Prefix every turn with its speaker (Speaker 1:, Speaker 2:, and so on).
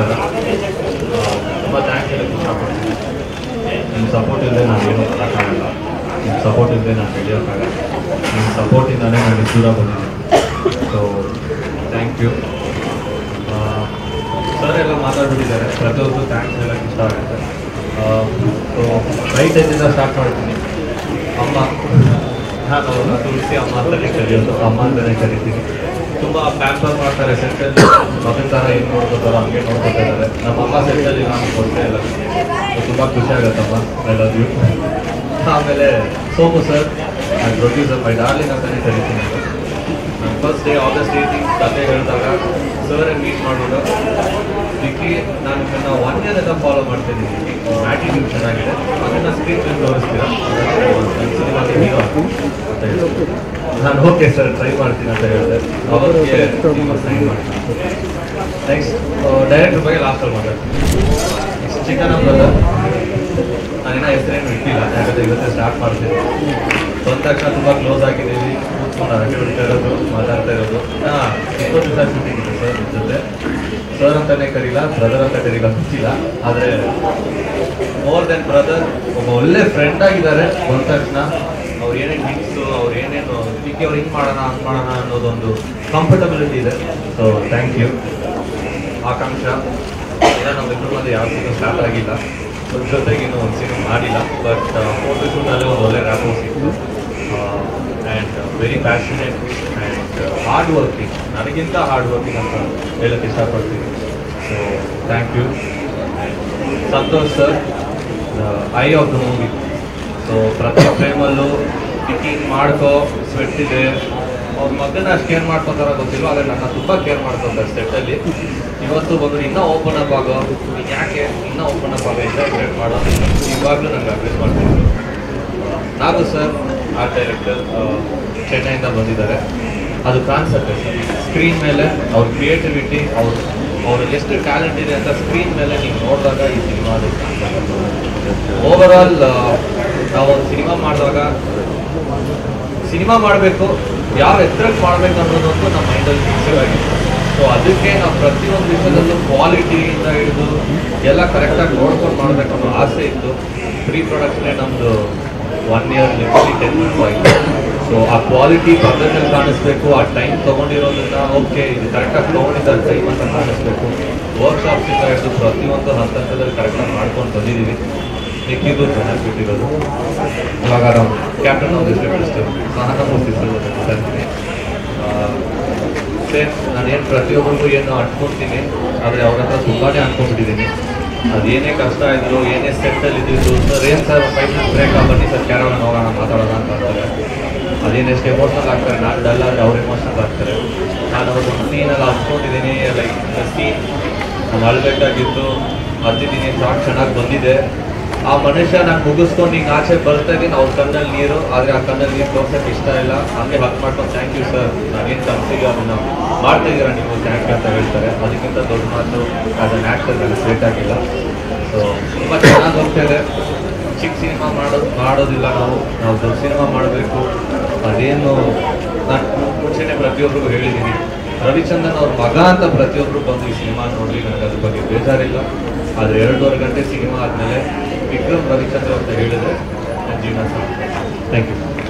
Speaker 1: ಥರ ತುಂಬ ಥ್ಯಾಂಕ್ಸ್ ಹೇಳಕ್ಕೆ ಇಷ್ಟಪಡ್ತೀನಿ ನಿಮ್ಮ ಸಪೋರ್ಟ್ ಇಲ್ಲದೆ ನಾನು ಏನೂ ಮಾಡೋಕ್ಕಾಗಲ್ಲ ನಿಮ್ಮ ಸಪೋರ್ಟ್ ಇಲ್ಲದೆ ನಾನು ಬೆಳೆಯೋಕ್ಕಾಗಲ್ಲ ನಿಮ್ಮ ಸಪೋರ್ಟಿಂದಾನೇ ನಾನು ದೂರ ಬಂದಿದ್ದೀನಿ ಸೊ ಥ್ಯಾಂಕ್ ಯು ಸರ್ ಎಲ್ಲ ಮಾತಾಡ್ಬಿಟ್ಟಿದ್ದಾರೆ ಪ್ರತಿಯೊಬ್ಬರು ಥ್ಯಾಂಕ್ಸ್ ಹೇಳಕ್ಕೆ ಇಷ್ಟ ಆಗುತ್ತೆ ಸೊ ರೈಟ್ ಎದ್ದಿಂದ ಸ್ಟಾರ್ಟ್ ಮಾಡ್ತೀನಿ ಅಮ್ಮ ನಾನು ಅವ್ರನ್ನ ತುಳಸಿ ಅಮ್ಮ ಅಂತಲೇ ಕರೆಯೋದು ಅಮ್ಮ ಅಂತಲೇ ಕರಿತೀನಿ ತುಂಬ ಪ್ಯಾಂಪರ್ ಮಾಡ್ತಾರೆ ಸೆಟ್ಟಲ್ಲಿ ಮಗನ ಥರ ಏನು ನೋಡ್ಕೋತಾರೋ ಹಂಗೆ ನೋಡ್ಕೊತಾ ಇದ್ದಾರೆ ನಮ್ಮ ಅಮ್ಮ ಸೆಟ್ಟಲ್ಲಿ ನಾನು ಕೊಡ್ತಾ ಇಲ್ಲ ತುಂಬ ಖುಷಿ ಆಗುತ್ತಮ್ಮ ಐ ಲವ್ ಯು ಆಮೇಲೆ ಸೋಮು ಸರ್ ನಾನು ಪ್ರೊಡ್ಯೂಸರ್ ಮೈ ಡಾರ್ಲಿಂಗ್ ಅಂತಲೇ ಕರಿತೀನಿ ನಾನು ಫಸ್ಟ್ ಡೇ ಆಗಸ್ಟ್ ಏಯ್ಟೀನ್ ಕತೆ ಹೇಳಿದಾಗ ಸರ್ ಮೀಟ್ ಮಾಡೋದು ವಿಕ್ಕಿ ನಾನು ನಿಮ್ಮನ್ನ ಒನ್ ಇಯರ್ ಎಲ್ಲ ಫಾಲೋ ಮಾಡ್ತಿದ್ದೀನಿ ಆ್ಯಟಿಟ್ಯೂಡ್ ಚೆನ್ನಾಗಿದೆ ಅದನ್ನು ಸ್ಕ್ರೀನ್ ಮೇಲೆ ತೋರಿಸ್ತೀರಾ ಸಿನಿಮಾಗೆ ಹೀರೋ ಅಂತ ಹೇಳಿದ್ರು ನಾನು ಓಕೆ ಸರ್ ಟ್ರೈ ಮಾಡ್ತೀನಿ ಅಂತ ಹೇಳಿದೆ ಅವರಿಗೆ ಸೈನ್ ಮಾಡ್ತೀನಿ ನೆಕ್ಸ್ಟ್ ಡೈರೆಕ್ಟರ್ ಬಗ್ಗೆ ಲಾಸ್ಟಲ್ಲಿ ಮಾತಾಡ್ತೀನಿ ನೆಕ್ಸ್ಟ್ ಚಿಕನ್ ಬ್ರದರ್ ನಾನಿನ್ನ ಹೆಸರೇನು ಇಟ್ಟಿಲ್ಲ ಯಾಕಂದ್ರೆ ಇವತ್ತೇ ಸ್ಟಾರ್ಟ್ ಮಾಡ್ತೀನಿ ಬಂದ ತಕ್ಷಣ ತುಂಬ ಕ್ಲೋಸ್ ಆಗಿದ್ದೀವಿ ಕೂತ್ಕೊಂಡು ಹರಟೆ ಹೊಡಿತಾ ಇರೋದು ಮಾತಾಡ್ತಾ ಇರೋದು ಹಾಂ ಇಪ್ಪತ್ತು ದಿವಸ ಶೂಟಿಂಗ್ ಇದೆ ಸರ್ ನಿಮ್ಮ ಜೊತೆ ಸರ್ ಅಂತಾನೆ ಕರೀಲ ಬ್ರದರ್ ಅಂತ ಕರೀಲ ಗೊತ್ತಿಲ್ಲ ಆದರೆ ಮೋರ್ ದೆನ್ ಬ್ರದರ್ ಒಬ್ಬ ಒಳ್ಳೆ ಫ್ರೆಂಡ್ ಆಗಿದ್ದಾರೆ ಬಂದ ತಕ್ಷಣ ಅವ್ರು ಏನೇನು ಮಿಕ್ಸು ಅವ್ರು ಏನೇನು ಇದಕ್ಕೆ ಅವ್ರು ಹಿಂಗೆ ಮಾಡೋಣ ಹಂಗೆ ಮಾಡೋಣ ಅನ್ನೋದೊಂದು ಕಂಫರ್ಟಬಿಲಿಟಿ ಇದೆ ಸೊ ಥ್ಯಾಂಕ್ ಯು ಆಕಾಂಕ್ಷ ಏನೋ ನಮ್ಮಿಬ್ಬರು ಮಂದಿ ಯಾವ ಸಿನಿಮಾ ಸ್ಟಾರ್ಟ್ ಆಗಿಲ್ಲ ಅದ್ರ ಜೊತೆಗೇನು ಒಂದು ಸಿನಿಮಾ ಮಾಡಿಲ್ಲ ಬಟ್ ಫೋಟೋ ಶೂಟಲ್ಲೇ ಒಂದು ಒಳ್ಳೆ ರ್ಯಾಪೋ ಸಿಕ್ತು and very passionate and hard working ನನಗಿಂತ ಹಾರ್ಡ್ ವರ್ಕಿಂಗ್ ಅಂತ ಹೇಳಕ್ಕೆ ಇಷ್ಟಪಡ್ತೀನಿ so thank you Santosh sir eye of the movie so ಪ್ರತಿ ಫ್ರೇಮಲ್ಲೂ ಟಿಕಿಂಗ್ ಮಾಡ್ಕೋ ಸ್ವೆಟ್ ಇದೆ ಅವ್ರ ಮಗನ ಅಷ್ಟು ಕೇರ್ ಮಾಡ್ಕೊತಾರ ಗೊತ್ತಿಲ್ಲ ಆದರೆ ನನ್ನ ತುಂಬ ಕೇರ್ ಮಾಡ್ಕೊತಾರೆ ಸೆಟ್ಟಲ್ಲಿ ಇವತ್ತು ಬಂದು ಇನ್ನೂ ಓಪನ್ ಅಪ್ ಆಗೋ ನೀನ್ ಯಾಕೆ ಇನ್ನೂ ಓಪನ್ ಅಪ್ ಆಗೋ ಇಂಟರ್ಪ್ರೇಟ್ ಮಾಡೋ ಇವಾಗಲೂ ನಂಗೆ ಅಡ್ವೈಸ್ ಮಾಡ್ತೀನಿ ನಾಗು ಸರ್ ಆರ್ಟ್ ಡೈರೆಕ್ಟರ್ ಚೆನ್ನೈಯಿಂದ ಬಂದಿದ್ದಾರೆ ಅದು ಕಾನ್ಸೆಪ್ಟ್ ಸ್ಕ್ರೀನ್ ಮೇಲೆ ಅವ್ರ ಕ್ರಿಯೇಟಿವಿಟಿ ಅವ್ರ ಅವ್ರ ಎಷ್ಟು ಟ್ಯಾಲೆಂಟ್ ಇದೆ ಅಂತ ಸ್ಕ್ರೀನ್ ಮೇಲೆ ನೀವು ನೋಡಿದಾಗ ಈ ಸಿನಿಮಾ ಓವರ್ ಆಲ್ ನಾವು ಒಂದು ಸಿನಿಮಾ ಮಾಡಿದಾಗ ಸಿನಿಮಾ ಮಾಡಬೇಕು ಯಾವ ಎತ್ತರಕ್ಕೆ ಮಾಡಬೇಕು ಅನ್ನೋದೊಂದು ನಮ್ಮ ಮೈಂಡಲ್ಲಿ ಫಿಕ್ಸೆಡ್ ಆಗಿತ್ತು ಸೊ ಅದಕ್ಕೆ ನಾವು ಪ್ರತಿಯೊಂದು ವಿಷಯದಲ್ಲೂ ಕ್ವಾಲಿಟಿಯಿಂದ ಹಿಡಿದು ಎಲ್ಲ ಕರೆಕ್ಟಾಗಿ ನೋಡ್ಕೊಂಡು ಮಾಡಬೇಕು ಅನ್ನೋ ಆಸೆ ಇತ್ತು ಪ್ರೀ ಪ್ರೊಡಕ್ಷನೇ ನಮ್ಮದು ಒನ್ ಇಯರ್ ಲಿಮಿಟ್ಲಿ ಟೆನ್ ಮಂತ್ಸ್ ಆಯಿತು ಸೊ ಆ ಕ್ವಾಲಿಟಿ ಪಕ್ಕದಲ್ಲಿ ಕಾಣಿಸ್ಬೇಕು ಆ ಟೈಮ್ ತೊಗೊಂಡಿರೋದನ್ನ ಓಕೆ ಇದು ಕರೆಕ್ಟಾಗಿ ತೊಗೊಂಡಿದ್ದ ಟೈಮ್ ಅಂತ ಕಾಣಿಸ್ಬೇಕು ವರ್ಕ್ಶಾಪ್ಸಿಂದ ಹಿಡಿದು ಪ್ರತಿಯೊಂದು ಹಂತ ಹಂತದಲ್ಲಿ ಕರೆಕ್ಟಾಗಿ ಮಾಡ್ಕೊಂಡು ಬಂದಿದ್ದೀವಿ ಸಿಕ್ಕಿದ್ದು ಚೆನ್ನಾಗಿ ಬಿಟ್ಟಿರೋದು ಇವಾಗ ನಾವು captain of the state Sahanamurthy sir same ನಾನೇನು ಪ್ರತಿಯೊಬ್ಬರಿಗೂ ಏನು ಅನ್ಕೊಂತೀನಿ ಆದರೆ ಅವ್ರ ಹತ್ರ ತುಂಬಾನೇ ಅನ್ಕೊಂಡ್ಬಿಟ್ಟಿದ್ದೀನಿ ಅದೇನೇ ಕಷ್ಟ ಇದ್ರು ಏನೇ ಸೆಟ್ಟಲ್ಲಿ ಇದ್ದಿದ್ದು ಸರ್ ಏನು ಸರ್ ಫೈವ್ ಮಿನಿಟ್ಸ್ ಬ್ರೇಕ್ ಬನ್ನಿ ಸರ್ ಕ್ಯಾರವನ್ ಹೋಗೋಣ ಮಾತಾಡೋಣ ಅಂತ ಅಂತಾರೆ ಅದೇನೆಷ್ಟು ಎಮೋಷ್ನಲ್ ಆಗ್ತಾರೆ ನಾನು ಡಲ್ ಆದರೆ ಅವ್ರು ಎಮೋಷ್ನಲ್ ಆಗ್ತಾರೆ ನಾನು ಅವ್ರ ಸೀನೆಲ್ಲ ಹಚ್ಕೊಂಡಿದ್ದೀನಿ ಲೈಕ್ ಸೀನ್ ನಾನು ಅಳ್ಬೇಕಾಗಿತ್ತು ಹತ್ತಿದ್ದೀನಿ ಶಾರ್ಟ್ ಚೆನ್ನಾಗಿ ಬಂದಿದೆ ಆ ಮನುಷ್ಯ ನಾನು ಮುಗಿಸ್ಕೊಂಡು ಹಿಂಗೆ ಆಚೆ ಬರ್ತಾ ಇದ್ದೀನಿ ಅವ್ರ ಕಣ್ಣಲ್ಲಿ ನೀರು ಆದರೆ ಆ ಕಣ್ಣಲ್ಲಿ ನೀರು ತೋರ್ಸಕ್ಕೆ ಇಷ್ಟ ಇಲ್ಲ ಹಂಗೆ ಹಕ್ ಮಾಡ್ಕೊಂಡು ಥ್ಯಾಂಕ್ ಯು ಸರ್ ನಾನೇನು ತಪ್ಪಿಗೆ ಅದನ್ನು ಮಾಡ್ತಾ ಇದ್ದೀರಾ ನೀವು ಥ್ಯಾಂಕ್ ಯು ಅಂತ ಹೇಳ್ತಾರೆ ಅದಕ್ಕಿಂತ ದೊಡ್ಡ ಮಾತು ಆಸ್ ಅನ್ ಆ್ಯಕ್ಟರ್ ನನಗೆ ಸ್ವೇಟ್ ಆಗಿಲ್ಲ ಸೊ ತುಂಬ ಚೆನ್ನಾಗಿ ಹೋಗ್ತಾ ಇದೆ ಚಿಕ್ಕ ಸಿನಿಮಾ ಮಾಡೋದು ಮಾಡೋದಿಲ್ಲ ನಾವು ನಾವು ದೊಡ್ಡ ಸಿನಿಮಾ ಮಾಡಬೇಕು ಅದೇನು ನಾನು ಮುಂಚೆನೇ ಪ್ರತಿಯೊಬ್ಬರಿಗೂ ಹೇಳಿದ್ದೀನಿ ರವಿಚಂದ್ರನ್ ಅವ್ರ ಮಗ ಅಂತ ಪ್ರತಿಯೊಬ್ಬರು ಬಂದು ಈ ಸಿನಿಮಾ ನೋಡಲಿ ನನಗೆ ಅದ್ರ ಬಗ್ಗೆ ಬೇಜಾರಿಲ್ಲ ಆದರೆ ಎರಡೂವರೆ ಗಂಟೆ ಸಿನಿಮಾ ಆದಮೇಲೆ ವಿಕ್ರಮ್ ರವಿಚಂದ್ರ ಅಂತ ಹೇಳಿದ್ರೆ ನನ್ನ ಜೀವನ ಥ್ಯಾಂಕ್ ಯು